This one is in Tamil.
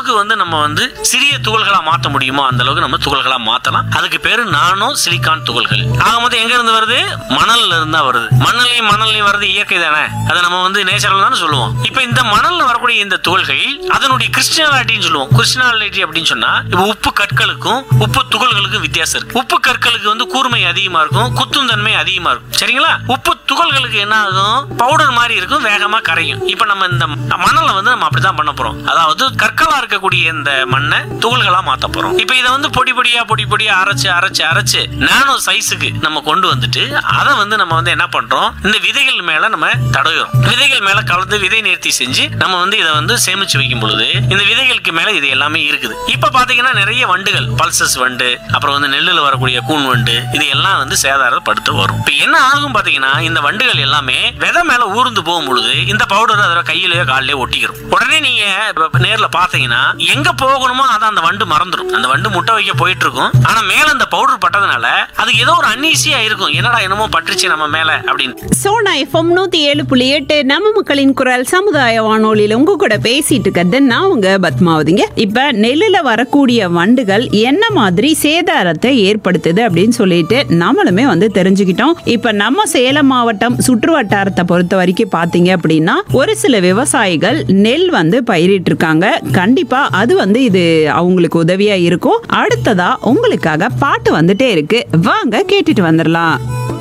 அளவுக்கு வந்து நம்ம வந்து சிறிய துகள்களா மாத்த முடியுமோ அந்த அளவுக்கு நம்ம துகள்களா மாத்தலாம் அதுக்கு பேரு நானோ சிலிக்கான் துகள்கள் ஆக மொத்தம் எங்க இருந்து வருது மணல்ல இருந்து தான் வருது மணல்லையும் மணல்லையும் வருது இயற்கை தானே அதை நம்ம வந்து நேச்சுரல் தானே சொல்லுவோம் இப்போ இந்த மணல்ல வரக்கூடிய இந்த துகள்கள் அதனுடைய கிறிஸ்டியாலிட்டின்னு சொல்லுவோம் கிறிஸ்டியாலிட்டி அப்படின்னு சொன்னா இப்போ உப்பு கற்களுக்கும் உப்பு துகள்களுக்கும் வித்தியாசம் இருக்கு உப்பு கற்களுக்கு வந்து கூர்மை அதிகமா இருக்கும் குத்தும் தன்மை அதிகமா இருக்கும் சரிங்களா உப்பு துகள்களுக்கு என்ன ஆகும் பவுடர் மாதிரி இருக்கும் வேகமா கரையும் இப்போ நம்ம இந்த மணலை வந்து நம்ம அப்படிதான் பண்ண போறோம் அதாவது கற்களா இருக்கக்கூடிய இந்த மண்ணை துகள்களா மாத்த போறோம் இப்போ இதை வந்து பொடி பொடியா பொடி பொடியா அரைச்சு அரைச்சு அரைச்சு நானோ சைஸுக்கு நம்ம கொண்டு வந்துட்டு அதை வந்து நம்ம வந்து என்ன பண்றோம் இந்த விதைகள் மேல நம்ம தடவுறோம் விதைகள் மேல கலந்து விதை நேர்த்தி செஞ்சு நம்ம வந்து இதை வந்து சேமிச்சு வைக்கும் பொழுது இந்த விதைகளுக்கு மேல இது எல்லாமே இருக்குது இப்ப பாத்தீங்கன்னா நிறைய வண்டுகள் பல்சஸ் வண்டு அப்புறம் வந்து நெல்லுல வரக்கூடிய கூன் வண்டு இது எல்லாம் வந்து சேதாரப்படுத்த வரும் இப்ப என்ன ஆகும் பாத்தீங்கன்னா இந்த வண்டுகள் எல்லாமே விதை மேல ஊர்ந்து போகும் பொழுது இந்த பவுடர் அதோட கையிலயோ காலிலயோ ஒட்டிக்கிறோம் உடனே நீங்க இப்ப நேர்ல பாத்தீங்கன்னா எங்க போகணுமோ அதை அந்த வண்டு மறந்துடும் அந்த வண்டு முட்டை வைக்க போயிட்டு இருக்கும் ஆனா மேல இந்த பவுடர் பட்டதுனால அதுக்கு ஏதோ ஒரு அன்ஈசியா இருக்கும் என்னடா என்னமோ பட்டுருச்சு நம்ம மேல அப்படின்னு சோனா எஃப்எம் நூத்தி ஏழு புள்ளி எட்டு நம்ம மக்களின் குரல் சமுதாய வானொலியில உங்க கூட பேசிட்டு இருக்கிறது நான் உங்க பத்மாவதிங்க இப்ப நெல்லுல வரக்கூடிய வண்டுகள் என்ன மாதிரி சேதாரத்தை ஏற்படுத்துது அப்படின்னு சொல்லிட்டு நம்மளுமே வந்து தெரிஞ்சுக்கிட்டோம் இப்ப நம்ம சேலம் மாவட்டம் சுற்று வட்டாரத்தை பொறுத்த வரைக்கும் பாத்தீங்க அப்படின்னா ஒரு சில விவசாயிகள் நெல் வந்து பயிரிட்டு இருக்காங்க கண்டிப்பா அது வந்து இது அவங்களுக்கு உதவியா இருக்கும் அடுத்ததா உங்களுக்காக பாட்டு வந்துட்டே இருக்கு வாங்க கேட்டுட்டு வந்துடலாம்